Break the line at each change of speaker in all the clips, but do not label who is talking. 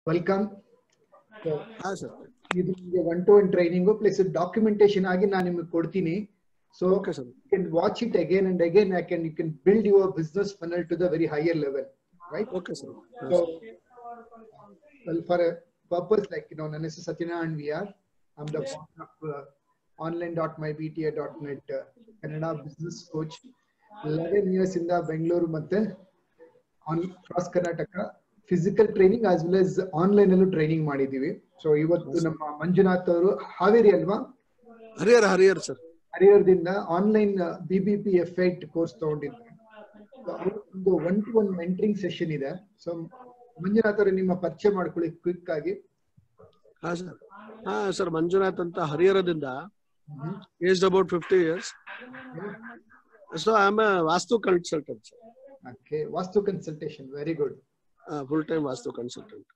Welcome
ಹಾ sir
ಇದು ನಿಮಗೆ one to one training plus documentation ಆಗಿ ನಾನು ನಿಮಗೆ ಕೊಡ್ತೀನಿ so
okay sir
you can watch it again and again. I can you can build your business funnel to the very higher level, right?
Okay sir
So, well, for a purpose like you know, Nanasa Satyana and we are, I'm the founder of uh, online.mybta.net uh, Kannada business coach. 11 years in the Bangalore ಮತ್ತೆ across Karnataka physical training as well as online ಅಲ್ಲೂ training ಮಾಡಿದೀವಿ so ಇವತ್ತು ನಮ್ಮ ಮಂಜುನಾಥ್ ಅವರು ಹಾವೇರಿ ಅಲ್ವಾ
Harihara Harihar sir
ಹರಿಹರದಿಂದ online ಬಿಬಿಪಿ ಎಫ್ ಐಟ್ ಕೋರ್ಸ್ ತಗೊಂಡಿದ್ದಾರೆ So, ಅವ್ರದ್ದು ಒಂದು one to one mentoring session ಇದೆ ಸೊ ಮಂಜುನಾಥ್ ಅವರು ನಿಮ್ಮ ಪರಿಚಯ ಮಾಡ್ಕೊಳ್ಳಿ ಕ್ವಿಕ್ ಆಗಿ
ಹಾ ಸರ್ ಹಾ ಸರ್ ಮಂಜುನಾಥ್ ಅಂತ ಹರಿಹರದಿಂದ aged about fifty years so I am vastu consultant sir
okay vastu consultation very good
full time vastu consultant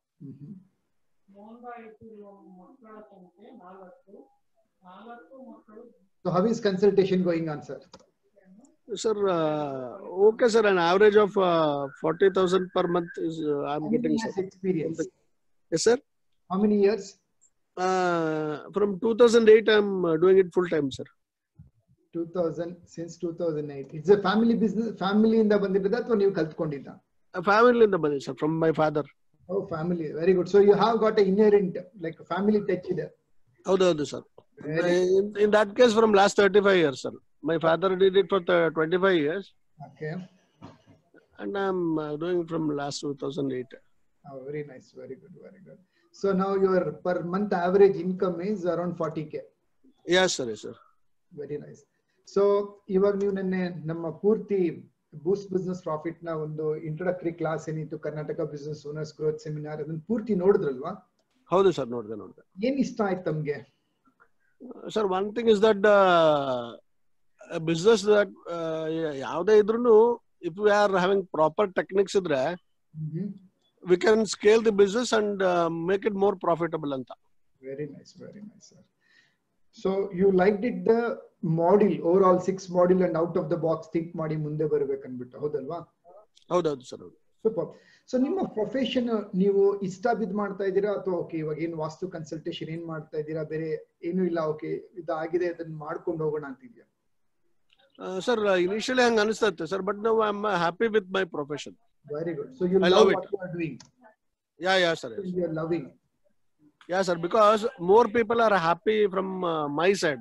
so how is consultation going on sir
sir okay sir an average of forty thousand per month is I am getting sir
experience
yes sir
how many years
from two thousand eight I am doing it full time sir
two thousand since two thousand eight it's A family business ಫ್ಯಾಮಿಲಿಯಿಂದ ಬಂದಿರೋದ ಅಥವಾ ನೀವು ಕಲ್ತ್ಕೊಂಡಿದ್ದ
ಫ್ಯಾಮಿಲಿಯಿಂದ ಬಂದಿದೆ sir from my father
oh family very good so you have got a inherent like family touch ಇದೆ
ಹೌದೌದು sir
Very
in, in that case from last 35 years sir my father did it for the 25 years
okay
and i'm uh, doing from last 2008
Oh, very nice. Very good. Very good. So now your per month average income is around 40k.
yes sir yes sir
very nice so ಇವಾಗ ನೀವು ನೆನ್ನೆ ನಮ್ಮ ಪೂರ್ತಿ ಬೂಸ್ಟ್ business profit ನ ಒಂದು introductory class ಏನಿತ್ತು Karnataka business owners growth seminar ಅದನ್ನ ಪೂರ್ತಿ ನೋಡಿದ್ರಲ್ವಾ
ಹೌದು ಸರ್ ನೋಡಿದೆ ನೋಡಿದೆ
ಏನ್ ಇಷ್ಟ ಆಯ್ತು ತಮ್ಗೆ
sir one thing is that business that ಯಾವುದೇ ಇದ್ರೂ if we are having proper techniques ಇದ್ರೆ we can scale the business and make it more profitable ಅಂತ
very nice very nice sir so you like it the model over all six model and out of the box think ಮಾಡಿ ಮುಂದೆ ಬರ್ಬೇಕನ್ಬಿಟ್ಟು ಹೌದಲ್ವಾ
ಹೌದೌದು sir ಹೌದು
super so ನಿಮ್ಮ profession ನೀವು ಇಷ್ಟ ಬಿದ್ದು ಮಾಡ್ತಾ ಇದ್ದೀರಾ ಅಥವಾ ಓಕೆ ಇವಾಗ ಏನ್ ವಾಸ್ತು ಕನ್ಸಲ್ಟೇಷನ್ ಏನ್ ಮಾಡ್ತಾ ಇದ್ದೀರಾ ಬೇರೆ ಏನು ಇಲ್ಲ ಓಕೆ ಇದಾಗಿದೆ ಅದನ್ನ ಮಾಡ್ಕೊಂಡು ಹೋಗೋಣ ಅಂತಿದ್ಯಾ
ಸರ್ ಇನಿಷಿಯಲಿ ಹಂಗ ಅನಿಸ್ತತ್ತೆ ಸರ್ ಬಟ್ ನಾವು I am happy with my profession
very good so you
I
love
love
what you are doing
yeah yeah sir
you are loving
Yeah, sir, because more people are happy from uh, my side.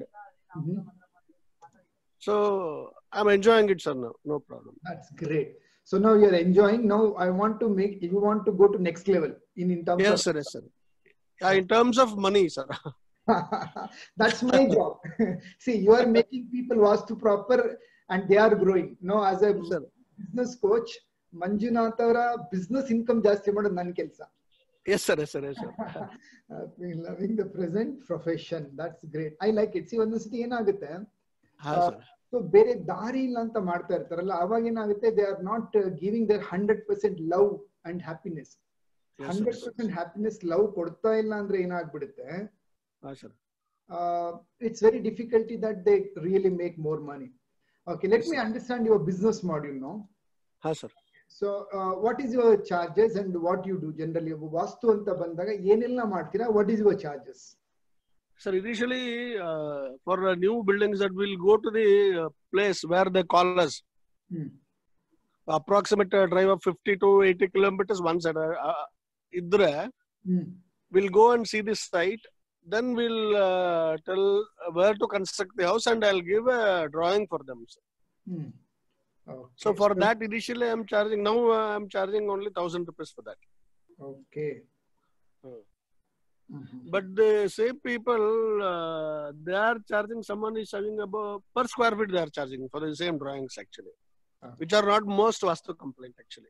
So I'm enjoying it, sir. No, no problem.
That's great so now you are enjoying now I want to make you want to go to next level in in terms
Yes, sir. Yes, sir. Yeah, in terms of money, sir.
That's my job. See, you are making people vastu proper and they are growing. No, as a
Sir.
business coach, Manjunath ಅವರ business income ಜಾಸ್ತಿ ಮಾಡೋದು ನನ್ನ ಕೆಲಸ
Yes, sir. Yes, sir. Yes, sir.
Loving the present profession that's great I like it see ಒಂದೊಂದ್ಸತಿ ಏನಾಗುತ್ತೆ
Ha, sir.
So ಬೇರೆ ದಾರಿ ಇಲ್ಲ ಅಂತ ಮಾಡ್ತಾ ಇರ್ತಾರಲ್ಲ ಅವಾಗ ಏನಾಗುತ್ತೆ they are not giving their hundred percent love and happiness
Yes,
hundred
sir.
Percent happiness love ಕೊಡ್ತಾ ಇಲ್ಲ ಅಂದ್ರೆ ಏನಾಗ್ಬಿಡುತ್ತೆ
Ha, sir.
uh, it's very difficulty that they really make more money. Okay, let me understand your business module now.
Ha, sir.
So, uh, what is your charges and what you do generally? ವಾಸ್ತು ಅಂತ ಬಂದಾಗ ಏನೆಲ್ಲ ಮಾಡ್ತೀರಾ what is your charges
Sir, initially, uh, for uh, new buildings that will go to the uh, place where they call us, approximate uh, drive of 50 to 80 kilometers one side. Uh, uh, idre, we'll go and see this site. Then we'll uh, tell where to construct the house, and I'll give a drawing for them. sir. So for that, initially I'm charging. Now uh, I'm charging only thousand rupees for that.
okay.
Hmm.
Mhm.
But the same people, uh, they are charging. Someone is charging about per square feet. They are charging for the same drawings actually,
Ah.
which are not most vastu complaint actually.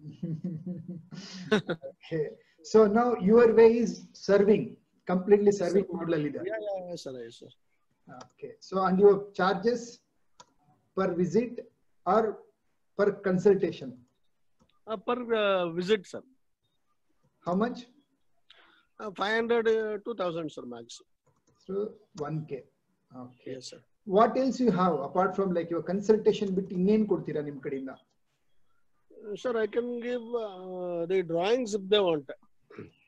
okay. So now your way is serving, completely serving model ಅಲ್ಲಿ ಇದೆ.
yeah, yeah, yes, sir, yes, sir.
Okay. So and your charges per visit or per consultation?
Uh, per uh, visit, sir.
How much?
Uh, 500 uh, 2000 sir max.
So 1k. Okay.
Yes, sir.
What else you have apart from like your consultation ಬಿಟ್ಟು ಇನ್ನೇನ್ ಕೊಡ್ತೀರಾ ನಿಮ್ ಕಡೆಯಿಂದ?
Uh, sir, I can give uh, the drawings if they want.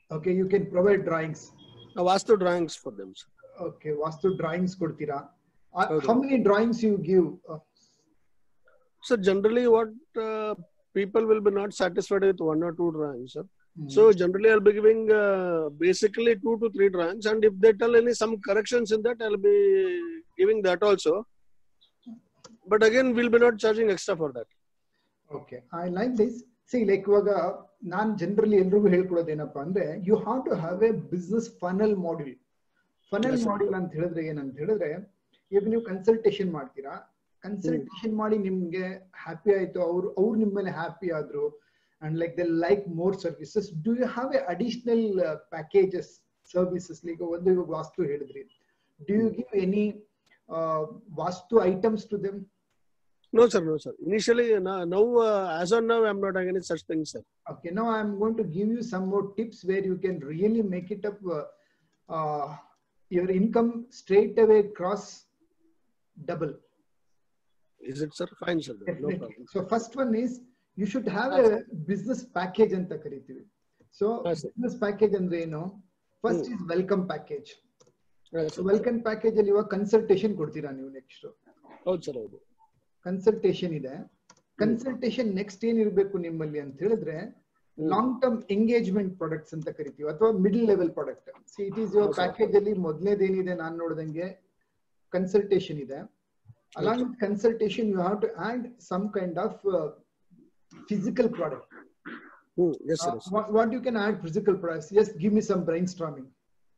Okay you can provide drawings
vastu drawings for them sir
okay vastu drawings ಕೊಡ್ತೀರಾ
ಹೌದು.
How many drawings you give
So generally, what uh, people will be not satisfied with one or two drawings, sir. So generally, I'll be giving uh, basically two to three drawings, and if they tell any some corrections in that, I'll be giving that also. But again, we'll be not charging extra for that.
Okay I like this see like ಇವಾಗ ನಾನ್ generally ಎಲ್ರಿಗೂ ಹೇಳ್ಕೊಡೋದು ಏನಪ್ಪಾ ಅಂದ್ರೆ you have to have a business funnel module funnel
Yes, sir.
Module ಅಂತ ಹೇಳಿದ್ರೆ ಏನಂತ ಹೇಳಿದ್ರೆ ಈಗ ನೀವು ಕನ್ಸಲ್ಟೇಷನ್ ಮಾಡ್ತೀರಾ ಕನ್ಸಲ್ಟೇಷನ್ ಮಾಡಿ ನಿಮ್ಗೆ ಹ್ಯಾಪಿ ಆಯ್ತು ಅವ್ರು ಅವ್ರು ನಿಮ್ಮ ಮೇಲೆ ಹ್ಯಾಪಿ ಆದ್ರು and like they like more services do you have a additional packages services ಈಗ ಒಂದು ಇವಾಗ ವಾಸ್ತು ಹೇಳಿದ್ರಿ do you give any vastu items to them
No, sir, no, sir. Initially, now, now uh, as on now, I'm not having any such things, sir.
Okay, now I'm going to give you some more tips where you can really make it up. Uh, uh, your income straight away cross double.
Is it, sir? Fine, sir. No
Definitely.
problem.
So first one is you should have a business package ಅಂತ ಕರಿತೀವಿ. So
Yes, sir.
business package ಅಂದ್ರೆ ಏನು? First
Hmm.
is welcome package.
Yes,
So
sir.
welcome package ಅಲ್ಲಿ ಇವಾಗ consultation ಕೊಡ್ತೀರಾ ನೀವು next.
ಹೌದು sir ಹೌದು
ಕನ್ಸಲ್ಟೇಷನ್ ಇದೆ. ಕನ್ಸಲ್ಟೇಷನ್ ನೆಕ್ಸ್ಟ್ ಏನಿರಬೇಕು ನಿಮ್ಮಲ್ಲಿ ಅಂತ ಹೇಳಿದ್ರೆ ಲಾಂಗ್ ಟರ್ಮ್ ಎಂಗೇಜ್ಮೆಂಟ್ ಪ್ರಾಡಕ್ಟ್ಸ್ ಅಂತ ಕರಿತೀವಿ ಅಥವಾ middle level product see it is your
ಹೌದು sir.
ಪ್ಯಾಕೇಜ್ ಅಲ್ಲಿ ಮೊದಲನೇದೇನಿದೆ ನಾನು ನೋಡ್ದಂಗೆ ಕನ್ಸಲ್ಟೇಷನ್ ಇದೆ along with consultation you have to add some kind of physical product
hmm yes sir
what you can add physical products just give me some brainstorming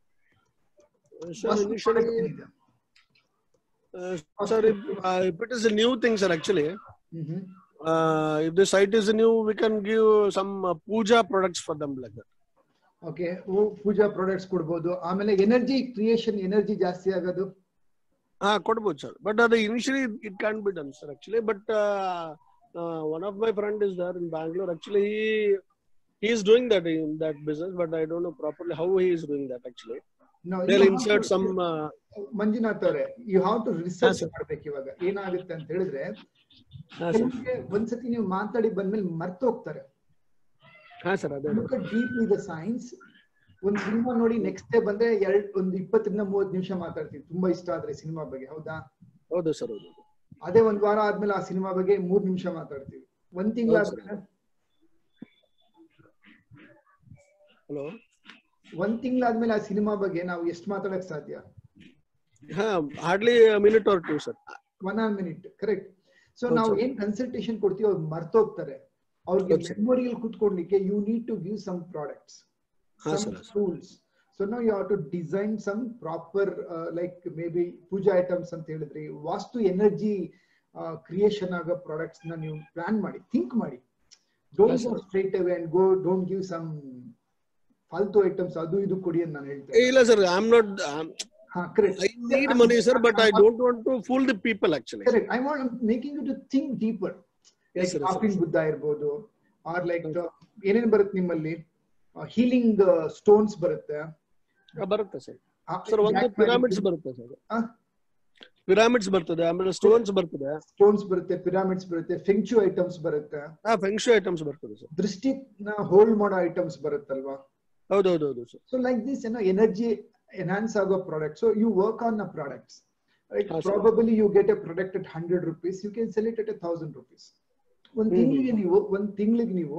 sir initially sir if it is a new thing sir actually uh, if the site is new we can give some uh, puja products for them like that
okay puja products ಕೊಡ್ಬೋದು ಆಮೇಲೆ energy creation energy ಜಾಸ್ತಿ ಆಗೋದು
ಹಾ ಕೊಡ್ಬೋದು sir but ಅದು initially it can be done sir actually but one of my friend is there in Bangalore actually he is doing that in that business but i don't know properly how he is doing that actually
No, you
they'll
have
insert
to-
some uh,
Manjunath ಅವರೇ you have to research
sir.
ಮಾಡ್ಬೇಕು ಇವಾಗ ಏನಾಗುತ್ತೆ ಅಂತ ಹೇಳಿದ್ರೆ
ಹಾ sir
ಕೆಲವ್ರಿಗೆ ಒಂದ್ಸತಿ ನೀವು ಮಾತಾಡಿ ಬಂದ್ಮೇಲೆ ಮರ್ತು ಹೋಗ್ತಾರೆ
ಹಾ ಸರ್ ಅದೇ
ಲುಕ್ ಡೀಪ್ ದ ಸೈನ್ಸ್ ಒಂದ್ ಸಿನಿಮಾ ನೋಡಿ ನೆಕ್ಸ್ಟ್ ಡೇ ಬಂದ್ರೆ ಎರಡ್ ಒಂದು ಇಪ್ಪತ್ತರಿಂದ ಮೂವತ್ತು ನಿಮಿಷ ಮಾತಾಡ್ತೀವಿ ತುಂಬಾ ಇಷ್ಟ ಆದ್ರೆ ಸಿನಿಮಾ ಬಗ್ಗೆ ಹೌದಾ
ಹೌದು ಸರ್ ಹೌದು
ಅದೇ ಒಂದ್ ವಾರ ಆದ್ಮೇಲೆ ಆ ಸಿನಿಮಾ ಬಗ್ಗೆ ಮೂರ್ ನಿಮಿಷ ಮಾತಾಡ್ತೀವಿ ಒಂದ್ ತಿಂಗಳಾದ್ಮೇಲೆ
ಹಲೋ
ಒಂದ್ ತಿಂಗಳಾದ್ಮೇಲೆ ಆ ಸಿನಿಮಾ ಬಗ್ಗೆ ನಾವು ಎಷ್ಟು ಮಾತಾಡಕ್ ಸಾಧ್ಯ
ಹಾ hardly minute or two sir
one on minute correct so
ಹೌದು
ನಾವು
sir.
ಏನ್ ಕನ್ಸಲ್ಟೇಷನ್ ಕೊಡ್ತೀವಿ ಅವ್ರು ಮರ್ತೋಗ್ತಾರೆ ಅವ್ರಿಗೆ
ಹೌದು sir.
ಮೆಮೊರಿಯಲ್ಲಿ ಕೂತ್ಕೊಳ್ಳಿಕ್ಕೆ you need to give some products
ಹಾ
some
sir
tools. So now you have to design some proper, uh, like maybe puja items ಅಂತ ಹೇಳಿದ್ರಿ ವಾಸ್ತು ಎನರ್ಜಿ ಕ್ರಿಯೇಷನ್ ಆಗೋ ಪ್ರಾಡಕ್ಟ್ಸ್ ನ ನೀವು ಪ್ಲಾನ್ ಮಾಡಿ ಥಿಂಕ್ ಮಾಡಿ don't
Yes,
go
sir.
Straight away and go don't give some ಫಾಲ್ತು items ಅದು ಇದು ಕೊಡಿ ಅಂತ ನಾನು ಹೇಳ್ತೇನೆ
ಇಲ್ಲ ಸರ್ ಐ ಆಮ್ ನಾಟ್
ಹಾ correct
I need money sir but I don't want to fool the people actually
correct I want making you to think deeper
Yes, sir, yes,
ಕಾಫಿನ್
sir.
ಬುದ್ಧ ಇರ್ಬೋದು ಆರ್ ಲೈಕ್ ಏನೇನ್ ಬರುತ್ತೆ ನಿಮ್ಮಲ್ಲಿ healing stones ಬರುತ್ತೆ
ಬರುತ್ತೆ sir sir ಒಂದು pyramids ಬರುತ್ತೆ sir
ಆ?
ಪಿರಾಮಿಡ್ಸ್ ಬರ್ತದೆ ಆಮೇಲೆ ಸ್ಟೋನ್ಸ್ ಬರ್ತದೆ
ಸ್ಟೋನ್ಸ್ ಬರುತ್ತೆ ಪಿರಾಮಿಡ್ಸ್ ಬರುತ್ತೆ ಫೆಂಚು ಐಟಮ್ಸ್ ಬರುತ್ತೆ
ಹಾ ಫೆಂಕ್ಷು ಐಟಮ್ಸ್ ಬರ್ತದೆ ಸರ್
ದೃಷ್ಟಿನ ಹೋಲ್ಡ್ ಮಾಡೋ ಐಟಮ್ಸ್ ಬರುತ್ತಲ್ವಾ
ಹೌದೌದು ಹೌದು ಸರ್
ಸೊ ಲೈಕ್ ದಿಸ್ ಏನೋ ಎನರ್ಜಿ ಎನ್ಹಾನ್ಸ್ ಆಗೋ product so you work on the products right
ಹಾ, sir.
Probably you get a product at hundred rupees you can sell it at a thousand rupees ಒಂದ್
ಹ್ಮ್.
ತಿಂಗಳಿಗೆ ನೀವು ಒಂದ್ ತಿಂಗಳಿಗೆ ನೀವು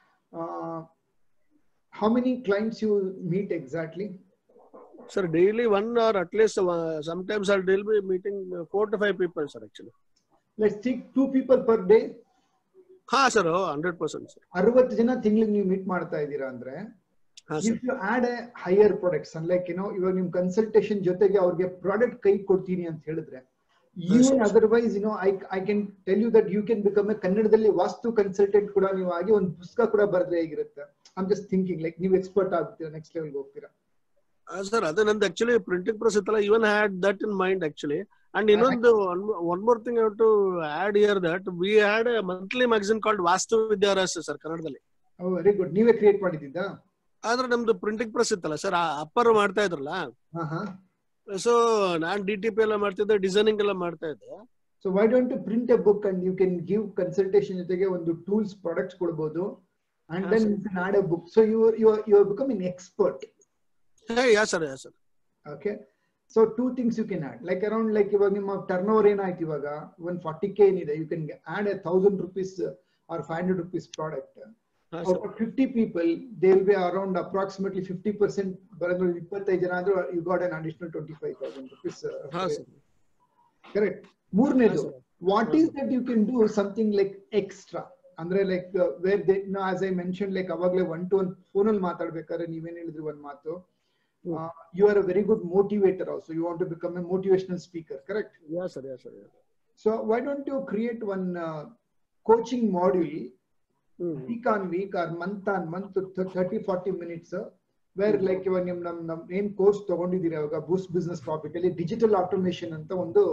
how many clients you meet exactly
sir daily one or at least sometimes R daily be meeting four to five people sir actually
let's think two people per day
ಹಾ sir hundred percent sir
ಅರವತ್ತು ಜನ ತಿಂಗಳಿಗೆ ನೀವು meet ಮಾಡ್ತಾ ಇದ್ದೀರಾ ಅಂದ್ರೆ
ಹಾ sir
if you add a higher products like ಏನೋ ಇವಾಗ ನಿಮ್ ಕನ್ಸಲ್ಟೇಷನ್ ಜೊತೆಗೆ ಅವ್ರಿಗೆ ಪ್ರಾಡಕ್ಟ್ ಕೈ ಕೊಡ್ತೀನಿ ಅಂತ ಹೇಳಿದ್ರೆ even
sir.
Otherwise you know I I can tell you that you can become a ಕನ್ನಡದಲ್ಲಿ ವಾಸ್ತು ಕನ್ಸಲ್ಟೆಂಟ್ ಕೂಡ ನೀವು ಆಗಿ ಒಂದು ಪುಸ್ತಕ ಕೂಡ ಬರೆದ್ರೆ ಹೇಗಿರುತ್ತೆ ಐಮ್ ಜಸ್ಟ್ ಥಿಂಕಿಂಗ್ ಲೈಕ್ ನೀವು ಎಕ್ಸ್ಪರ್ಟ್ ಆಗ್ತೀರಾ ನೆಕ್ಸ್ಟ್ ಲೆವೆಲ್ಗೆ ಹೋಗ್ತೀರಾ
ಸರ್ ಅದೇ ನಂದು ಆಕ್ಚುಲಿ ಪ್ರಿಂಟಿಂಗ್ ಪ್ರೆಸ್ ಇತ್ತಲ್ಲ even had that in mind actually and ಇನ್ನೊಂದು one more thing to add year that we had monthly magazine called vastu Vidyarahasya sir ಕನ್ನಡದಲ್ಲಿ
ವೆರಿ ಗುಡ್ ನೀವೇ ಕ್ರಿಯೇಟ್ ಮಾಡಿದ್ದಿದ್ದಾ
ಆದ್ರೆ ನಮ್ದು ಪ್ರಿಂಟಿಂಗ್ ಪ್ರೆಸ್ ಇತ್ತಲ್ಲ ಸರ್ ಅಪ್ಪರ್ ಮಾಡ್ತಾ ಇದ್ರಲ್ಲ
ಹಾ ಹಾ
ಸೊ ನಾನ್ ಡಿ ಟಿ ಪಿ ಎಲ್ಲ ಮಾಡ್ತಿದ್ದೆ ಡಿಸೈನಿಂಗ್ ಎಲ್ಲ ಮಾಡ್ತಾ ಇದ್ದೆ
so why don't to print a book and you can give consultation ಜೊತೆಗೆ ಒಂದು ಟೂಲ್ಸ್ ಪ್ರಾಡಕ್ಟ್ಸ್ ಕೊಡ್ಬೋದು and
Ah,
then
sir.
you can add a book. So you are you are you are becoming expert.
Hey, yeah, sir, yeah, sir.
Okay. So two things you can add. Like around like ಇವಾಗ ನಿಮ್ಮ turn turnover ಏನಾಯ್ತು ಇವಾಗ one forty K ಏನಿದೆ you can add a thousand rupees or five hundred rupees product
Ah,
out
sir.
of 50 people, there will be around approximately 50% ಬರೋದು ಇಪ್ಪತ್ತೈದು ಜನ ಆದ್ರೂ you got an additional 25,000 rupees. uh,
Ah, sir.
Correct. ಮೂರನೇದು
Ah, sir.
what
Ah,
is
sir.
that you can do something like extra ಅಂದ್ರೆ like where they as I mention like ಅವಾಗಲೇ one to one phone ಅಲ್ಲಿ ಮಾತಾಡ್ಬೇಕಾದ್ರೆ ನೀವೇನ್ ಹೇಳಿದ್ರಿ ಒಂದ್ ಮಾತು
Hmm.
You are a very good motivator also you want to become a motivational speaker correct
Yeah, sir, yeah, sir, yeah.
So why don't you create one coaching module
Hmm.
week on week or month on month to 30 40 minutes uh, where
Mhm.
like ಇವಾಗ ನಿಮ್ ನಮ್ ನಮ್ ಏನ್ course ತಗೊಂಡಿದ್ದೀರಾ ಇವಾಗ boost business topic ಅಲ್ಲಿ digital automation ಅಂತ ಒಂದು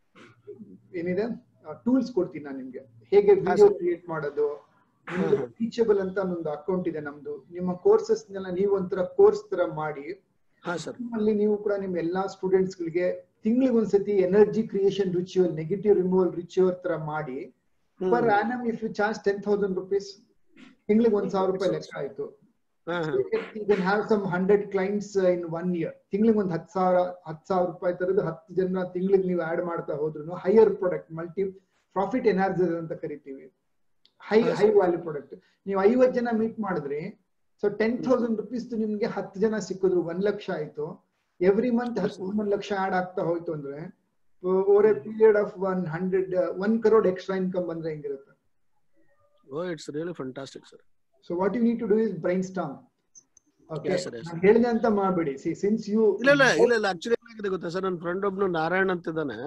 ಏನಿದೆ ಟೂಲ್ಸ್ ಕೊಡ್ತೀನಿ ನಾನು ನಿಮ್ಗೆ ಹೇಗೆ ವಿಡಿಯೋ
sir.
ಕ್ರಿಯೇಟ್ ಮಾಡೋದು
ಹಾ, ಹಾ.
ಟೀಚಬಲ್ ಅಂತ ಒಂದು ಅಕೌಂಟ್ ಇದೆ ನಮ್ದು ನಿಮ್ಮ ಕೋರ್ಸಸ್ ನೆಲ್ಲ ನೀವು ಒಂಥರ ಕೋರ್ಸ್ ತರ ಮಾಡಿ
ಹಾ ಸರ್
ಅಲ್ಲಿ ನೀವು ಕೂಡ ನಿಮ್ ಎಲ್ಲಾ ಸ್ಟೂಡೆಂಟ್ಸ್ ಗಳಿಗೆ ತಿಂಗಳಿಗೆ ಒಂದ್ಸತಿ energy creation ritual negative removal ritual ತರ ಮಾಡಿ per annum if you charge ten thousand rupees ತಿಂಗಳಿಗೆ ಒಂದ್ ಸಾವಿರ ರೂಪಾಯಿ ಲೆಕ್ಕ ಆಯ್ತು you can have some hundred clients in one year ತಿಂಗಳಿಗೆ ಒಂದು ಹತ್ತು ಸಾವಿರ ಹತ್ತು ಸಾವಿರ ರೂಪಾಯಿ ತರದ್ದು ಹತ್ತು ಜನ ತಿಂಗಳಿಗೆ ನೀವು ಆಡ್ ಮಾಡ್ತಾ ಹೋದ್ರು ಹೈಯರ್ ಪ್ರಾಡಕ್ಟ್ ಮಲ್ಟಿ ಪ್ರಾಫಿಟ್ ಎನಾರ್ಜಸ್ ಅಂತ ಕರಿತೀವಿ ಹೈ
ಹಾ,
ಹೈ
sir.
ವ್ಯಾಲ್ಯೂ ಪ್ರಾಡಕ್ಟ್ ನೀವು ಐವತ್ತು ಜನ ಮೀಟ್ ಮಾಡಿದ್ರಿ ಸೊ ಟೆನ್ ತೌಸಂಡ್ ರುಪೀಸ್ ನಿಮ್ಗೆ ಹತ್ತು ಜನ ಸಿಕ್ಕಿದ್ರು ಒಂದ್ ಲಕ್ಷ ಆಯ್ತು ಎವ್ರಿ ಮಂತ್
Yes, sir.
ಒಂದ್ ಲಕ್ಷ ಆಡ್ ಆಗ್ತಾ ಹೋಯ್ತು ಅಂದ್ರೆ over a period of one hundred one crore extra income ಬಂದ್ರೆ ಹೆಂಗಿರುತ್ತೆ
oh it's really fantastic sir
so what you need to do is brainstorm okay
Yes, sir, yes, sir.
ಹೇಳಿದೆ ಅಂತ ಮಾಡ್ಬೇಡಿ C since you
ಇಲ್ಲ ಇಲ್ಲ ಇಲ್ಲ ಇಲ್ಲ actually ಏನಾಗಿದೆ ಗೊತ್ತಾ ಸರ್ ನನ್ನ ಫ್ರೆಂಡ್ ಒಬ್ನು ನಾರಾಯಣ್ ಅಂತ ಇದ್ದಾನೆ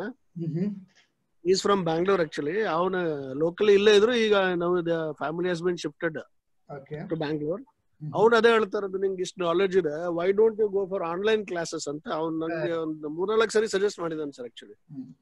ಈಸ್ ಫ್ರಮ್ ಬ್ಯಾಂಗ್ಳೂರ್ ಆಕ್ಚುಲಿ ಅವನ ಲೋಕಲಿ ಇಲ್ಲೇ ಇದ್ರು ಈಗ ನಾವು family has been shifted
okay
to Bangalore ಅವ್ನು ಅದೇ ಹೇಳ್ತಾ ಇರೋದು ನಿಂಗೆ ಇಷ್ಟು ನಾಲೆಜ್ ಇದೆ why don't you go for online classes ಅಂತ ಅವ್ನು ನಂಗೆ ಒಂದು ಮೂರ್ನಾಲ್ಕು ಸರಿ ಸಜೆಸ್ಟ್ ಮಾಡಿದಾನೆ sir actually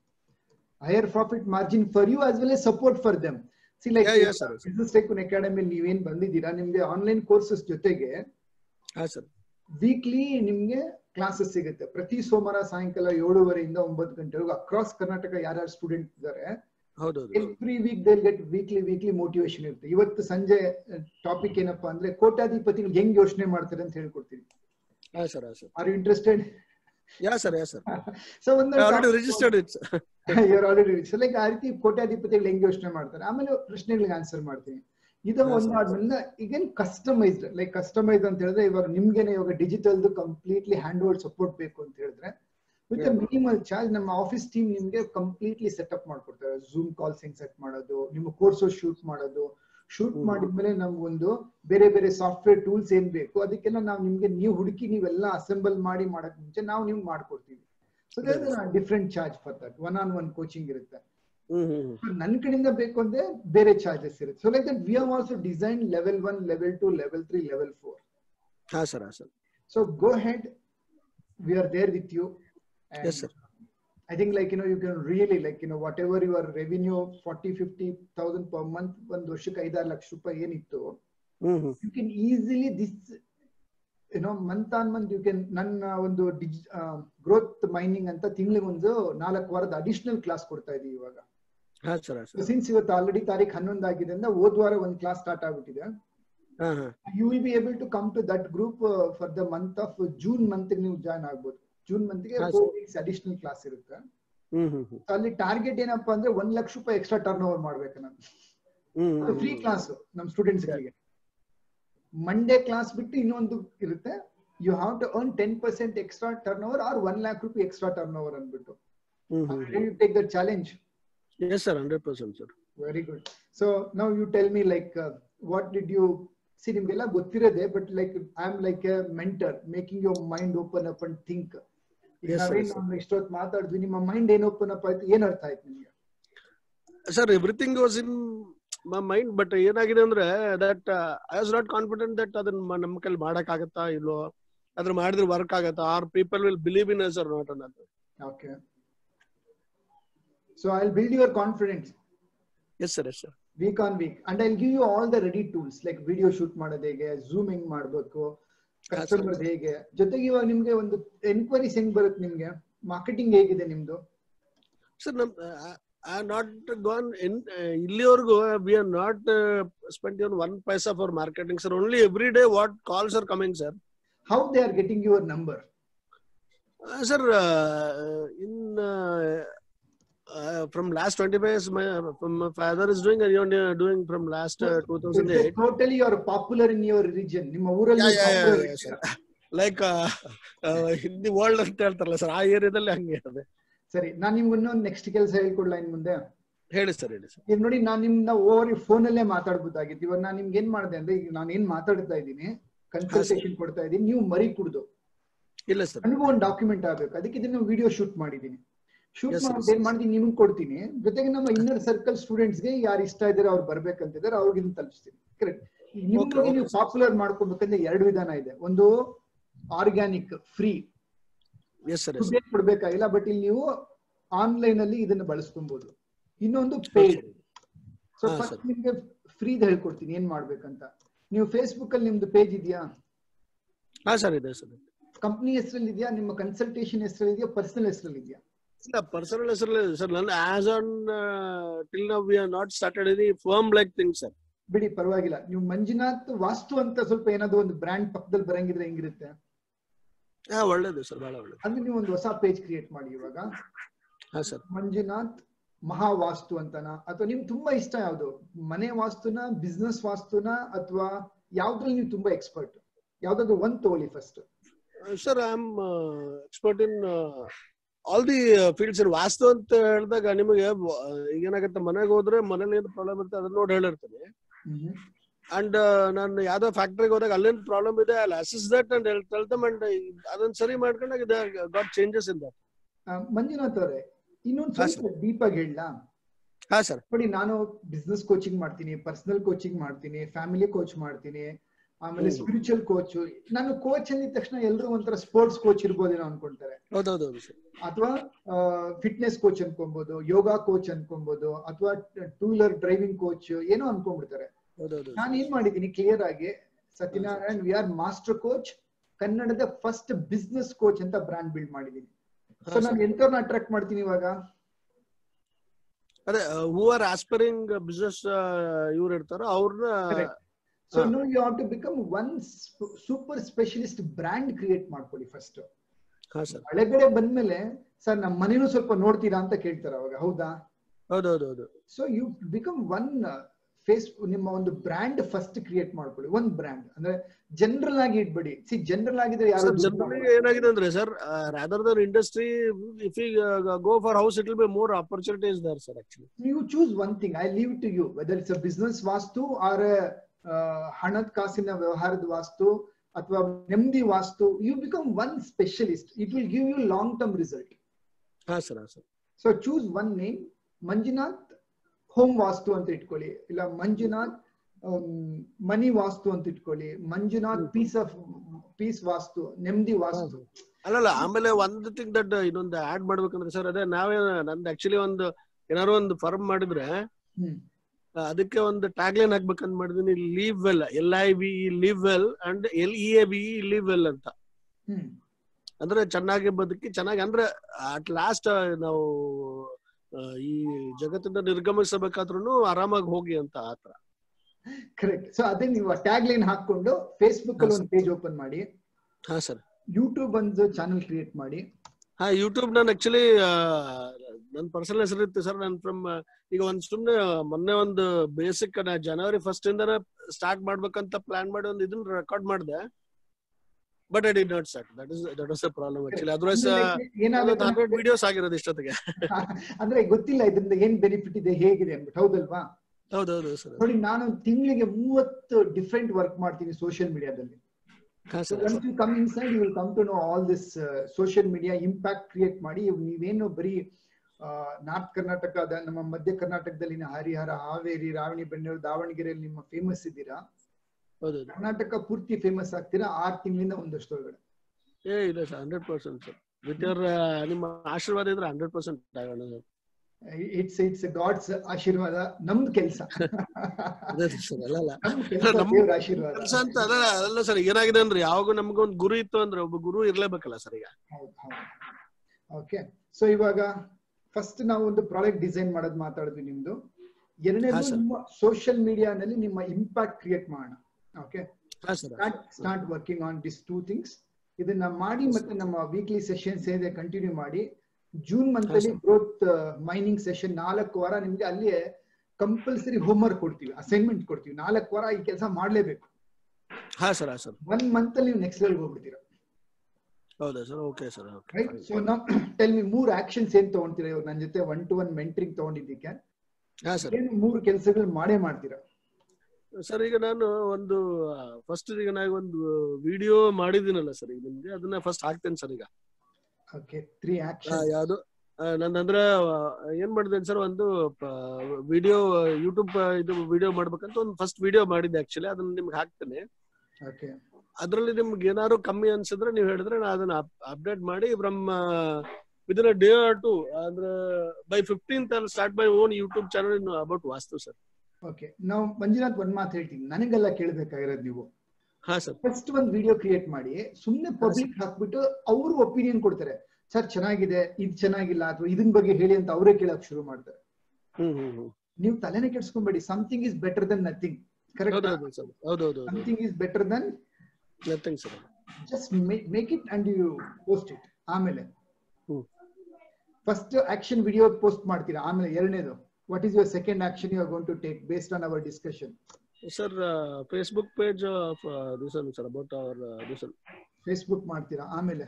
higher profit margin for you as well as support for them see like
Yeah, yeah, sir.
Business tycoon academy ನೀವೇನ್ ಬಂದಿದ್ದೀರಾ ನಿಮ್ಗೆ ಆನ್ಲೈನ್ ಕೋರ್ಸಸ್ ಜೊತೆಗೆ
ಹಾ ಸರ್
ವೀಕ್ಲಿ ನಿಮ್ಗೆ ಕ್ಲಾಸಸ್ ಸಿಗುತ್ತೆ ಪ್ರತಿ ಸೋಮವಾರ ಸಾಯಂಕಾಲ ಏಳುವರೆಯಿಂದ ಒಂಬತ್ತು ಗಂಟೆವರೆಗೂ ಅಕ್ರಾಸ್ ಕರ್ನಾಟಕ ಯಾರ್ಯಾರು ಸ್ಟೂಡೆಂಟ್ ಇದ್ದಾರೆ
ಹೌದೌದು
every week they'll get weekly weekly motivation ಇರುತ್ತೆ ಇವತ್ತು ಸಂಜೆ ಟಾಪಿಕ್ ಏನಪ್ಪಾ ಅಂದ್ರೆ ಕೋಟ್ಯಾಧಿಪತಿಗಳು ಹೆಂಗ್ ಯೋಚನೆ ಮಾಡ್ತಾರೆ ಅಂತ ಹೇಳ್ಕೊಡ್ತೀನಿ
ಹಾ ಸರ್ ಹಾ sir
are you interested
yeah sir yeah sir
so ಒಂದು
already registered it's
your already like ಆ ರೀತಿ ಕೋಟ್ಯಾಧಿಪತಿಗಳು ಹೆಂಗ್ ಯೋಚನೆ ಮಾಡ್ತಾರೆ ಆಮೇಲೆ ಪ್ರಶ್ನೆಗಳಿಗೆ ಆನ್ಸರ್ ಮಾಡ್ತೀನಿ ಇದು
ಹಾ,
ಒಂದು
sir.
ಆದ್ಮೇಲೆ ಈಗೇನ್ ಕಸ್ಟಮೈಸ್ಡ್ ಲೈಕ್ ಕಸ್ಟಮೈಸ್ ಅಂತ ಹೇಳಿದ್ರೆ ಇವಾಗ ನಿಮ್ಗೇನೆ ಇವಾಗ digital completely hand over support ಬೇಕು ಅಂತ ಹೇಳಿದ್ರೆ ವಿತ್
Yeah.
ಮಿನಿಮಲ್ ಚಾರ್ಜ್ ನಮ್ಮ ಆಫೀಸ್ ಟೀಮ್ ನಿಮ್ಗೆ ಕಂಪ್ಲೀಟ್ಲಿ ಸೆಟಪ್ ಮಾಡ್ಕೊಡ್ತಾರೆ ಝೂಮ್ ಕಾಲ್ಸ್ ಹೆಂಗ್ ಸೆಟ್ ಮಾಡೋದು ನಿಮ್ಮ ಕೋರ್ಸ್ ಶೂಟ್ ಮಾಡೋದು ಶೂಟ್
ಹ್ಮ್.
ಮಾಡಿದ್ಮೇಲೆ ನಮ್ಗೊಂದು ಬೇರೆ ಬೇರೆ ಸಾಫ್ಟ್ವೇರ್ ಟೂಲ್ಸ್ ಏನ್ ಬೇಕು ಅದಕ್ಕೆಲ್ಲ ನಾವು ನಿಮ್ಗೆ ನೀವು ಹುಡುಕಿ ನೀವೆಲ್ಲ ಅಸೆಂಬಲ್ ಮಾಡಿ ಮಾಡಕ್ ಮುಂಚೆ ನಾವು ನಿಮ್ಗೆ ಮಾಡ್ಕೊಡ್ತೀವಿ so
Yes.
Different charge for that one on one coaching ಇರುತ್ತೆ
ಹ್ಮ್ ಹ್ಮ್ ಹ್ಮ್
So, ನನ್ ಕಡೆಯಿಂದ ಬೇಕು ಅಂದ್ರೆ ಬೇರೆ ಚಾರ್ಜಸ್ ಇರುತ್ತೆ so like that we have also design level one level two level three level four
ಹಾ ಸರ್ ಹಾ sir
so go ahead we are there with you
Yes, sir.
I think like you know you can really like you know whatever your revenue forty fifty thousand per month ಒಂದ್ ವರ್ಷಕ್ಕೆ ಐದಾರು ಲಕ್ಷ ರೂಪಾಯಿ ಏನಿತ್ತು
hmm hmm
you can easily this ಏನೋ month on month you can ನನ್ನ ಒಂದು DG growth mining ಅಂತ ತಿಂಗಳಿಗೆ ಒಂದು ನಾಲ್ಕು ವಾರದ ಅಡಿಷನಲ್ ಕ್ಲಾಸ್ ಕೊಡ್ತಾ ಇದೀವಿ ಇವಾಗ
ಹಾ ಸರ್ ಹಾ ಸರ್
ಸಿನ್ಸ್ ಇವತ್ತು ಆಲ್ರೆಡಿ ತಾರೀಖ್ ಹನ್ನೊಂದು ಆಗಿದೆ ಅಂದ್ರೆ ಹೋದ್ ವಾರ ಒಂದು ಕ್ಲಾಸ್ ಸ್ಟಾರ್ಟ್ ಆಗ್ಬಿಟ್ಟಿದೆ
ಹಾ ಹಾ
you will be able to come to that group for the month of June month ನೀವು ಜಾಯ್ನ್ ಆಗ್ಬೋದು ಜೂನ್ ಮಂತ್ಗೆ
ಹಾ,
ಫೋರ್ ವೀಕ್ಸ್ ಅಡಿಷನಲ್ ಕ್ಲಾಸ್ ಇರುತ್ತೆ
ಹ್ಮ್ ಹ್ಮ್ ಹ್ಮ್
So ಅಲ್ಲಿ ಟಾರ್ಗೆಟ್ ಏನಪ್ಪಾ ಅಂದ್ರೆ ಒಂದ್ ಲಕ್ಷ ರೂಪಾಯಿ ಎಕ್ಸ್ಟ್ರಾ ಟರ್ನ್ ಓವರ್ ಮಾಡ್ಬೇಕು ನಾನು
ಹ್ಮ್ ಹ್ಮ್
ಫ್ರೀ ಕ್ಲಾಸ್ ನಮ್ ಸ್ಟೂಡೆಂಟ್ಸ್ ಗಳಿಗೆ ಮಂಡೇ ಕ್ಲಾಸ್ ಬಿಟ್ಟು ಇನ್ನೊಂದು ಇರುತ್ತೆ you have to earn ten percent extra turn over or one lakh rupee extra turn over ಅಂದ್ಬಿಟ್ಟು
hmm hmm
take that challenge
yes sir hundred percent sir
very good so now you tell me like what did you see ನಿಮ್ಗೆಲ್ಲ ಗೊತ್ತಿರೋದೆ but like I am like a mentor making your mind open up and think
Yes, sir, yes, sir.
ಇಷ್ಟೊತ್ತು ಮಾತಾಡಿದ್ವಿ ನಿಮ್ಮ mind ಏನ್ open up ಆಯ್ತು ಏನ್ ಅರ್ಥ ಆಯ್ತು ನಿಮ್ಗೆ
sir everything was in my mind but ಏನಾಗಿದೆ ಅಂದ್ರೆ that I was not confident that ಅದನ್ನ ಮ- ನಮ್ಮ ಕೈಲಿ ಮಾಡಕ್ ಆಗತ್ತಾ ಇಲ್ವೋ ಅದ್ರ ಮಾಡಿದ್ರೆ ವರ್ಕ್ ಆಗತ್ತಾ or people will believe in us or not ಅನ್ನೋದು
okay so I build your confidence
yes sir yes sir
week on week and I give you all the ready tools like video shoot ಮಾಡೋದು ಹೇಗೆ zoom ಹೆಂಗ್ ಮಾಡ್ಬೇಕು customer ಹೇಗೆ ಜೊತೆಗೆ ಇವಾಗ ನಿಮ್ಗೆ ಒಂದು ಎನ್ಕ್ವೈರೀಸ್ ಹೆಂಗ್ ಬರುತ್ತೆ ನಿಮ್ಗೆ ಮಾರ್ಕೆಟಿಂಗ್ ಹೇಗಿದೆ ನಿಮ್ದು
ಸರ್ ನಮ್ ಐ ನಾಟ್ ಗಾನ್ ಇನ್ ಇಲ್ಲಿವರೆಗೂ we are not spend even one paisa for marketing sir only every day what calls are coming sir
How they are getting your number?
Sir in from last 25 years my from my father is doing and you're doing from last uh,
So
2008
totally you are popular in your region. ನಿಮ್ಮ ಊರಲ್ಲಿ
Yeah, yeah,
popular
yeah,
ಇದ್ದೀರಾ.
sir. Like Hindi world ಅಂತ ಹೇಳ್ತಾರಲ್ಲ sir ಆ ಏರಿಯಾದಲ್ಲಿ ಹಂಗೆ ಇದೆ
ಸರಿ ನಾನ್ ನಿಮ್ಗೆ ಇನ್ನೊಂದು ನೆಕ್ಸ್ಟ್ ಕೆಲಸ ಹೇಳ್ಕೊಡ್ಲಾ ಇನ್ ಮುಂದೆ
ಹೇಳಿ ಸರ್ ಹೇಳಿ ಸರ್
ಈಗ ನೋಡಿ ನಾನ್ ನಿಮ್ನ ಓವರ್ ಫೋನ್ ಅಲ್ಲೇ ಮಾತಾಡ್ಬೋದಾಗಿತ್ತು ಇವಾಗ ನಾನ್ ನಿಮ್ಗೆ ಏನ್ ಮಾಡಿದೆ ಅಂದ್ರೆ ಈಗ ನಾನು ಏನ್ ಮಾತಾಡ್ತಾ ಇದ್ದೀನಿ ಕನ್ಸಲ್ಟೇಷನ್ ಕೊಡ್ತಾ ಇದ್ದೀನಿ ನೀವು ಮರಿ ಕುಡ್ದು
ಇಲ್ಲ ಸರ್
ನನಗೂ ಒಂದು ಡಾಕ್ಯುಮೆಂಟ್ ಆಗ್ಬೇಕು ಅದಕ್ಕೆ ಇದನ್ನ ವಿಡಿಯೋ ಶೂಟ್ ಮಾಡಿದ್ದೀನಿ ಶೂಟ್
Yes,
ಮಾಡಿ
yes,
ಏನ್ ಮಾಡಿದೀನಿ ನಿಮ್ಗೆ ಕೊಡ್ತೀನಿ ಜೊತೆಗೆ ನಮ್ಮ ಇನ್ನರ್ ಸರ್ಕಲ್ ಸ್ಟೂಡೆಂಟ್ಸ್ ಗೆ ಯಾರು ಇಷ್ಟ ಇದಾರೆ ಅವ್ರು ಬರ್ಬೇಕಂತಿದ್ದಾರೆ ಅವ್ರಿಗೆ ಇದನ್ನ ತಲುಪಿಸ್ತೀನಿ ಕರೆಕ್ಟ್ ನಿಮ್ಗೆ
okay,
ನೀವು
sir.
ಪಾಪ್ಯುಲರ್ ಮಾಡ್ಕೋಬೇಕಂದ್ರೆ ಎರಡು ವಿಧಾನ ಇದೆ ಒಂದು ಆರ್ಗ್ಯಾನಿಕ್ ಫ್ರೀ
ಎಸ್ ಸರ್
ದುಡ್ಡೇ ಕೊಡ್ಬೇಕಾಗಿಲ್ಲ ಬಟ್ ಇಲ್ಲಿ ನೀವು ಆನ್ಲೈನ್ ಅಲ್ಲಿ ಇದನ್ನ ಬಳಸ್ಕೊಬಹುದು ಇನ್ನೊಂದು ಪೇಡ್ ಸೊ
ಹಾ,
ಫಸ್ಟ್
ಸರ್.
ನಿಮ್ಗೆ ಫ್ರೀದ್ ಹೇಳ್ಕೊಡ್ತೀನಿ ಏನ್ ಮಾಡ್ಬೇಕಂತ ನೀವು ಫೇಸ್ಬುಕ್ ಅಲ್ಲಿ ನಿಮ್ದು ಪೇಜ್ ಇದೆಯಾ
ಹಾ ಸರ್ ಇದೆ ಸರ್
ಕಂಪ್ನಿ ಹೆಸರಲ್ಲಿ ಇದೆಯಾ ನಿಮ್ಮ ಕನ್ಸಲ್ಟೇಷನ್ ಹೆಸರಲ್ಲಿ ಇದೆಯಾ ಪರ್ಸನಲ್ ಹೆಸರಲ್ಲಿ ಇದೆಯಾ
ಇಲ್ಲ ಪರ್ಸನಲ್ ಹೆಸರಲ್ಲಿ ಸರ್ ನನ್ನ as on till now we are not started any firm like thing sir
ಬಿಡಿ ಪರವಾಗಿಲ್ಲ ನೀವು ಮಂಜುನಾಥ್ ವಾಸ್ತು ಅಂತ ಸ್ವಲ್ಪ ಏನಾದ್ರು ಒಂದು ಬ್ರ್ಯಾಂಡ್ ಪಕ್ಕದಲ್ಲಿ ಬರಂಗಿದ್ರೆ ಹೆಂಗಿರುತ್ತೆ
ಹಾ ಒಳ್ಳೇದು ಸರ್ ಬಹಳ ಒಳ್ಳೇದು
ಅಂದ್ರೆ ನೀವು ಒಂದು ಹೊಸ ಪೇಜ್ ಕ್ರಿಯೇಟ್ ಮಾಡಿ ಇವಾಗ
ಹಾ ಸರ್
ಮಂಜುನಾಥ್ ಮಹಾವಾಸ್ತು ಅಂತನಾ ಅಥವಾ ನಿಮ್ಗೆ ತುಂಬಾ ಇಷ್ಟ ಯಾವ್ದು ಮನೆ ವಾಸ್ತುನ ಬಿಸ್ನೆಸ್ ವಾಸ್ತುನ ಅಥವಾ ಯಾವ್ದ್ರಲ್ಲಿ ನೀವು ತುಂಬಾ ಎಕ್ಸ್ಪರ್ಟ್ ಯಾವ್ದಾದ್ರು ಒಂದ್ ತಗೊಳ್ಳಿ first
sir I am expert in all the fields in vastu ಅಂತ ಹೇಳಿದಾಗ ನಿಮಗೆ ಈಗ ಏನಾಗುತ್ತೆ ಮನೆಗೆ ಹೋದ್ರೆ ಮನೇಲಿ ಏನು ಪ್ರಾಬ್ಲಮ್ ಇರುತ್ತೆ ಅದನ್ನ ನೋಡಿ ಹೇಳಿರ್ತೀನಿ ಅಂಡ್ ನಾನು ಯಾವ್ದೋ ಫ್ಯಾಕ್ಟ್ರಿಗೆ ಹೋದಾಗ ಅಲ್ಲೇನ್ ಪ್ರಾಬ್ಲಮ್ ಇದೆ ಅಲ್ಲಿ ಅಸಿಸ್ ದಟ್ ಅಂಡ್ ಟೆಲ್ ಅಂಡ್ ಅದನ್ನ ಸರಿ ಮಾಡ್ಕೊಂಡಾಗ got changes in that
Manjunath ಅವರೇ ಇನ್ನೊಂದ್
ಹಾ,
ಸ್ವಲ್ಪ ಡೀಪ್ ಆಗಿ ಹೇಳ
ಹಾ ಸರ್
ನೋಡಿ ನಾನು ಬಿಸ್ನೆಸ್ ಕೋಚಿಂಗ್ ಮಾಡ್ತೀನಿ ಪರ್ಸನಲ್ ಕೋಚಿಂಗ್ ಮಾಡ್ತೀನಿ ಫ್ಯಾಮಿಲಿ ಕೋಚ್ ಮಾಡ್ತೀನಿ ಆಮೇಲೆ
ಹ್ಮ್.
ಸ್ಪಿರಿಚುವಲ್ ಕೋಚ್ ನಾನು ಕೋಚ್ ಅಂದಿದ ತಕ್ಷಣ ಎಲ್ಲರೂ ಒಂಥರ ಸ್ಪೋರ್ಟ್ಸ್ ಕೋಚ್ ಇರ್ಬೋದೇನೋ ಅನ್ಕೊಂತಾರೆ
ಹೌದೌದು ಸರ್
ಅಥವಾ ಫಿಟ್ನೆಸ್ ಕೋಚ್ ಅನ್ಕೊಬಹುದು ಯೋಗ ಕೋಚ್ ಅನ್ಕೊಬಹುದು ಅಥವಾ ಟೂ ವೀಲರ್ ಡ್ರೈವಿಂಗ್ ಕೋಚ್ ಏನೋ ಅನ್ಕೊಂಡ್ಬಿಡ್ತಾರೆ
ಹೌದೌದು
ನಾನು ಏನ್ ಮಾಡಿದೀನಿ ಕ್ಲಿಯರ್ ಆಗಿ Satyanarayan we are master coach ಕನ್ನಡದ ಫಸ್ಟ್ ಬಿಸ್ನೆಸ್ ಕೋಚ್ ಅಂತ ಬ್ರಾಂಡ್ ಬಿಲ್ಡ್ ಮಾಡಿದೀನಿ
ಹಾ,
ಸೊ ನಾನು
sir.
ಎಂತವ್ರನ್ನ ಅಟ್ರಾಕ್ಟ್ ಮಾಡ್ತೀನಿ ಇವಾಗ
ಅದೇ ಹೂ ಆರ್ ಆಸ್ಪರಿಂಗ್ ಬಿಸ್ನೆಸ್ ಇವ್ರು ಇರ್ತಾರೋ ಅವ್ರನ್ನ
Correct. ಸೊ
ಹಾ.
No you have to become one super specialist brand create ಮಾಡ್ಕೊಳ್ಳಿ ಫಸ್ಟ್
ಹಾ ಸರ್
ಒಳಗಡೆ ಬಂದ್ಮೇಲೆ ಸರ್ ನಮ್ಮ ಮನೇನು ಸ್ವಲ್ಪ ನೋಡ್ತೀರಾ ಅಂತ ಕೇಳ್ತಾರೆ ಅವಾಗ ಹೌದಾ
ಹೌದೌದು ಹೌದು
so you become one face ನಿಮ್ಮ ಒಂದು ಬ್ರ್ಯಾಂಡ್ ಫಸ್ಟ್ ಕ್ರಿಯೇಟ್ ಮಾಡ್ಕೊಳ್ಳಿ ಒಂದ್ ಬ್ರ್ಯಾಂಡ್ ಅಂದ್ರೆ ಜನರಲ್ ಆಗಿ ಇಟ್ಬಿಡಿ ಸಿ ಜನರಲ್ ಆಗಿದ್ರೆ ಯಾರು
ಸರ್ ಜನರಲಿ ಏನಾಗಿದೆ ಅಂದ್ರೆ sir rather there industry if you go for house it will be more opportunities there sir actually
you choose one thing I leave to you whether it's a business vastu or ಹಣದ ಕಾಸಿನ ವ್ಯವಹಾರದ ವಾಸ್ತು ಅಥವಾ ನೆಮ್ಮದಿ vastu you become one specialist it will give you long term result
ಹಾ sir ಹಾ sir
so choose one name Manjunath home vastu ಅಂತ ಇಟ್ಕೊಳ್ಳಿ ಇಲ್ಲ ಮಂಜುನಾಥ್ ಮನಿ ವಾಸ್ತು ಅಂತ ಇಟ್ಕೊಳ್ಳಿ Manjunath peace of peace vastu ನೆಮ್ಮದಿ ವಾಸ್ತು
ಅಲ್ಲಲ್ಲ ಆಮೇಲೆ ಒಂದು ಥಿಂಗ್ ದಟ್ ಇನ್ನೊಂದು ಆಡ್ ಮಾಡ್ಬೇಕಂದ್ರೆ ಸರ್ ಅದೇ ನಾವೇ ನಂದು ಆಕ್ಚುಲಿ ಒಂದು ಏನಾದ್ರು ಒಂದು ಫರ್ಮ್ ಮಾಡಿದ್ರೆ
ಹ್ಮ್
ಆ, ಅದಕ್ಕೆ ಒಂದು ಟ್ಯಾಗ್ಲೈನ್ ಹಾಕ್ಬೇಕಂತ ಮಾಡಿದೀನಿ live well L I B live well and L E A B live well ಅಂತ
ಹ್ಮ್
ಅಂದ್ರೆ ಚೆನ್ನಾಗಿ ಬದುಕಿ ಚೆನ್ನಾಗಿ ಅಂದ್ರೆ ಅಟ್ ಲಾಸ್ಟ್ ನಾವು ಆ, ಈ ಜಗತ್ತಿಂದ ನಿರ್ಗಮಿಸಬೇಕಾದ್ರೂ ಆರಾಮಾಗಿ ಹೋಗಿ ಅಂತ ಆತರ
ಕರೆಕ್ಟ್ ಸೊ ಅದೇ ನೀವು ಟ್ಯಾಗ್ ಲೈನ್ ಹಾಕೊಂಡು ಫೇಸ್ಬುಕ್ ಅಲ್ಲಿ
ಹಾ,
ಒಂದು ಪೇಜ್ ಓಪನ್ ಮಾಡಿ
ಹಾ ಸರ್
ಯೂಟ್ಯೂಬ್ ಒಂದು ಚಾನಲ್ ಕ್ರಿಯೇಟ್ ಮಾಡಿ
ಹಾ ಯೂಟ್ಯೂಬ್ ನಾನು ಆಕ್ಚುಲಿ ನನ್ನ ಪರ್ಸನಲ್ ಹೆಸರು ಇತ್ತು ಸರ್ ನಾನು ಫ್ರಮ್ ಈಗ ಒಂದ್ ಸುಮ್ನೆ ಮೊನ್ನೆ ಒಂದು ಬೇಸಿಕ್ ಜನವರಿ ಫಸ್ಟ್ ಇಂದ ಸ್ಟಾರ್ಟ್ ಮಾಡ್ಬೇಕಂತ ಪ್ಲಾನ್ ಮಾಡಿ ಒಂದು ಇದನ್ನ ರೆಕಾರ್ಡ್ ಮಾಡಿದೆ but I did not start that is that was the problem actually otherwise
ಏನಾಗುತ್ತೆ
ಹಂಡ್ರೆಡ್ ವಿಡಿಯೋಸ್ ಆಗಿರೋದು ಇಷ್ಟೊತ್ತಿಗೆ
ಅಂದ್ರೆ ಗೊತ್ತಿಲ್ಲ ಇದರಿಂದ ಏನ್ ಬೆನಿಫಿಟ್ ಇದೆ ಹೇಗಿದೆ ಅಂದ್ಬಿಟ್ಟು ಹೌದಲ್ವಾ
ಹೌದೌದು ಸರ್
ನೋಡಿ ನಾನು ತಿಂಗಳಿಗೆ ಮೂವತ್ತು ಡಿಫ್ರೆಂಟ್ ವರ್ಕ್ ಮಾಡ್ತೀನಿ ಸೋಷಿಯಲ್ ಮೀಡಿಯಾದಲ್ಲಿ
ಹಾ
so
sir
once you come inside you will come to know all this social media impact create ಮಾಡಿ ಇವ್ ನೀವೇನು ಬರೀ ನಾರ್ತ್ ಕರ್ನಾಟಕದ ನಮ್ಮ ಮಧ್ಯ ಕರ್ನಾಟಕದಲ್ಲಿನ ಹರಿಹರ ಹಾವೇರಿ ರಾವಣಿಬೆನ್ನೂರು ದಾವಣಗೆರೆಯಲ್ಲಿ ನಿಮ್ಮ ಫೇಮಸ್ ಇದ್ದೀರಾ
ಹೌದೌದು
ಕರ್ನಾಟಕ ಪೂರ್ತಿ ಫೇಮಸ್ ಆಗ್ತೀರಾ ಆರ್ ತಿಂಗಳಿಂದ ಒಂದಷ್ಟು ಒಳಗಡೆ
ಏ ಇಲ್ಲ sir hundred percent sir with your ನಿಮ್ಮ ಆಶೀರ್ವಾದ ಇದ್ರೆ ಹಂಡ್ರೆಡ್ ಪರ್ಸೆಂಟ್ ಆಗೋಣ ಸರ್
ಇಟ್ಸ್ ಇಟ್ಸ್ ಗಾಡ್ಸ್ ಆಶೀರ್ವಾದ ನಮ್ದು ಕೆಲಸ
ಅದೇ ಸರ್ ಅಲ್ಲ ಅಲ್ಲ
ನಮ್ ಕೆಲಸ
ನಮ್
ದೇವ್ರ ಆಶೀರ್ವಾದ
ಕೆಲಸ ಅಂತ ಅದಲ್ಲ ಅದಲ್ಲ ಸರ್ ಏನಾಗಿದೆ ಅಂದ್ರೆ ಯಾವಾಗ ನಮ್ಗೊಂದು ಗುರು ಇತ್ತು ಅಂದ್ರೆ ಒಬ್ಬ ಗುರು ಇರ್ಲೇಬೇಕಲ್ಲ ಸರ್ ಈಗ
ಹೌದು ಹೌದು ಓಕೆ ಸೊ ಇವಾಗ ಫಸ್ಟ್ ನಾವು ಒಂದು ಪ್ರಾಡಕ್ಟ್ ಡಿಸೈನ್ ಮಾಡೋದು ಮಾತಾಡಿದ್ವಿ ನಿಮ್ದು ಎರಡನೇದು
ಹಾ, sir.
ನಿಮ್ಮ ಸೋಷಿಯಲ್ ಮೀಡಿಯಾನಲ್ಲಿ ನಿಮ್ಮ ಇಂಪ್ಯಾಕ್ಟ್ ಕ್ರಿಯೇಟ್ ಮಾಡೋಣ ಓಕೆ
ಹಾ sir
start start working on this two things ಇದನ್ನ ಮಾಡಿ ಮತ್ತೆ ನಮ್ಮ ವೀಕ್ಲಿ ಸೆಷನ್ಸ್ ಏನಿದೆ ಕಂಟಿನ್ಯೂ ಮಾಡಿ ಜೂನ್ ಮಂತ್ ಅಲ್ಲಿ
sir.
ಗ್ರೋತ್ ಮೈನಿಂಗ್ ಸೆಷನ್ ನಾಲ್ಕು ವಾರ ನಿಮ್ಗೆ ಅಲ್ಲಿಯೇ ಕಂಪಲ್ಸರಿ ಹೋಮ್ವರ್ಕ್ ಕೊಡ್ತೀವಿ ಅಸೈನ್ಮೆಂಟ್ ಕೊಡ್ತೀವಿ ನಾಲ್ಕು ವಾರ ಈ ಕೆಲಸ ಮಾಡ್ಲೇಬೇಕು
ಹಾ ಸರ್ ಹಾ ಸರ್
ಒನ್ ಮಂತ್ ಅಲ್ಲಿ ನೀವು ನೆಕ್ಸ್ಟ್ ಲೆವೆಲ್ ಹೋಗ್ಬಿಡ್ತೀರಾ
ಹೌದಾ sir okay sir okay
right so ನಾವು ಟೆಲ್ ಮಿ ಮೂರು ಆಕ್ಷನ್ಸ್ ಏನ್ ತಗೊಂತೀರಾ ಇವಾಗ ನನ್ನ ಜೊತೆ ಒನ್ ಟು ಒನ್ ಮೆಂಟ್ರಿಂಗ್ ತಗೊಂಡಿದ್ದಕ್ಕೆ
ಹಾ ಸರ್
ಏನು ಮೂರು ಕೆಲಸಗಳು ಮಾಡೇ ಮಾಡ್ತೀರಾ
ಸರ್ ಈಗ ನಾನು ಒಂದು ಫಸ್ಟ್ ಈಗ ನಾನು ಒಂದು ವಿಡಿಯೋ ಮಾಡಿದ್ದೀನಲ್ಲ ಸರ್ ಈಗ ನಿಮ್ಗೆ ಅದನ್ನ ಫಸ್ಟ್ ಹಾಕ್ತೇನೆ ಸರ್ ಈಗ
ಓಕೆ ತ್ರೀ
ಆ,
ಆಕ್ಷನ್
ಯಾವ್ದು ಆ, ನನ್ನ ಅಂದ್ರೆ ಆ, ಏನ್ ಮಾಡಿದ್ದೇನೆ ಸರ್ ಒಂದು ವಿಡಿಯೋ ಯೂಟ್ಯೂಬ್ ಇದು ವಿಡಿಯೋ ಮಾಡ್ಬೇಕಂತ ಒಂದು ಫಸ್ಟ್ ವಿಡಿಯೋ ಮಾಡಿದ್ದೆ ಆಕ್ಚುಲಿ ಅದನ್ನ ನಿಮ್ಗೆ ಹಾಕ್ತೇನೆ
ಓಕೆ
ಅದ್ರಲ್ಲಿ ನಿಮ್ಗೆ ಏನಾದ್ರು ಕಮ್ಮಿ ಅನ್ಸಿದ್ರೆ ನೀವು ಹೇಳಿದ್ರೆ ನಾನು ಅದನ್ನ ಅಪ್ಡೇಟ್ ಮಾಡಿ from within a day or two ಅಂದ್ರೆ ಬೈ ಫಿಫ್ಟೀನ್ತ್ ಅಲ್ಲಿ start by own YouTube channel in about vastu sir
okay ನಾವು ಮಂಜುನಾಥ್ ಒಂದ್ ಮಾತು ಹೇಳ್ತೀನಿ ನನಗೆಲ್ಲ ಕೇಳ್ಬೇಕಾಗಿರೋದು ನೀವು
ಹಾ ಸರ್
ಫಸ್ಟ್ ಒಂದ್ ವಿಡಿಯೋ ಕ್ರಿಯೇಟ್ ಮಾಡಿ ಸುಮ್ನೆ ಪಬ್ಲಿಕ್ ಹಾಕ್ಬಿಟ್ಟು ಅವರು ಒಪಿನಿಯನ್ ಕೊಡ್ತಾರೆ ಸರ್ ಚೆನ್ನಾಗಿದೆ ಇದ್ ಚೆನ್ನಾಗಿಲ್ಲ ಅಥವಾ ಇದನ್ ಬಗ್ಗೆ ಹೇಳಿ ಅಂತ ಅವರೇ ಕೇಳಕ್ ಶುರು ಮಾಡ್ತಾರೆ
ಹ್ಮ್ ಹ್ಮ್ ಹ್ಮ್
ನೀವು ತಲೆನೇ ಕೆಡ್ಸ್ಕೊಂಬೇಡಿ something is better than nothing correct
ಹೌದೌದು ಸರ್ ಹೌದೌದು
something is better than
nothing sir
just make it and you post it ಆಮೇಲೆ
hmm.
First action video post ಮಾಡ್ತೀರಾ ಆಮೇಲೆ ಎರಡನೇದು what is your second action you are gonna take based on our discussion
sir Facebook page of this one sir about our this one
Facebook ಮಾಡ್ತೀರಾ ಆಮೇಲೆ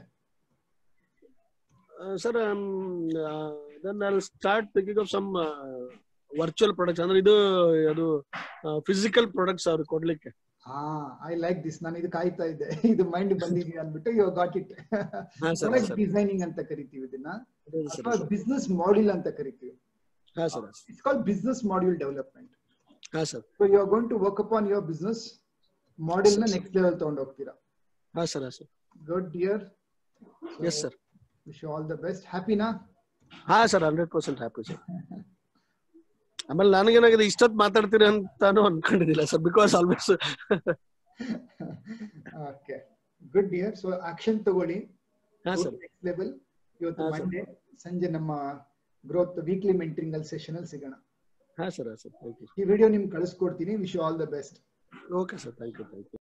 sir then I start thinking of some virtual products ಅಂದ್ರೆ ಇದು ಅದು physical products ಅವ್ರಿಗೆ ಕೊಡ್ಲಿಕ್ಕೆ
ಹಾ I like this ನಾನು ಇದು ಕಾಯ್ತಾ ಇದ್ದೆ ಇದು ಮೈಂಡ್ ಬಂದಿದೆ ಅಂದ್ಬಿಟ್ಟು ಯು ಗಾಟ್ ಇಟ್
ಹಾ ಸರ್
ಪ್ರಾಡಕ್ಟ್
ಸರ್
ಡಿಸೈನಿಂಗ್ ಅಂತ ಕರಿತೀವಿ ಇದನ್ನ
ಸರ್
ಅಥವಾ ಬಿಸ್ನೆಸ್ ಮಾಡೆಲ್ ಅಂತ ಕರಿತೀವಿ
ಹಾ sir
it's call business module development
ಹಾ sir
so you are going to work upon your business model ನ ನೆಕ್ಸ್ಟ್ ಲೆವೆಲ್ ತಗೊಂಡು ಹೋಗ್ತೀರಾ
ಹಾ ಸರ್ ಹಾ sir
good dear
yes sir
wish all the best ಹ್ಯಾಪಿನಾ
ಹಾ sir hundred percent happy sir ಆಮೇಲೆ ನನಗೇನಾಗಿದೆ ಇಷ್ಟೊತ್ತು ಮಾತಾಡ್ತೀರಿ ಅಂತಾನು ಅನ್ಕೊಂಡಿದ್ದಿಲ್ಲ sir because always
okay good dear so action ತಗೊಳ್ಳಿ
ಹಾ ಸರ್
ನೆಕ್ಸ್ಟ್ ಲೆವೆಲ್ ಇವತ್ತು
ಹಾ, sir.
ಮಂಡೇ ಸಂಜೆ ನಮ್ಮ ಗ್ರೋತ್ ವೀಕ್ಲಿ ಮೆಂಟರಿಂಗ್ ಅಲ್ಲಿ ಸೆಷನ್ ಅಲ್ಲಿ ಸಿಗೋಣ
ಹಾ ಸರ್ ಹಾ ಸರ್ ಥ್ಯಾಂಕ್ ಯು
ಈ ವಿಡಿಯೋ ನಿಮ್ಗೆ ಕಳಿಸ್ಕೊಡ್ತೀನಿ wish all the best
okay sir thank you thank you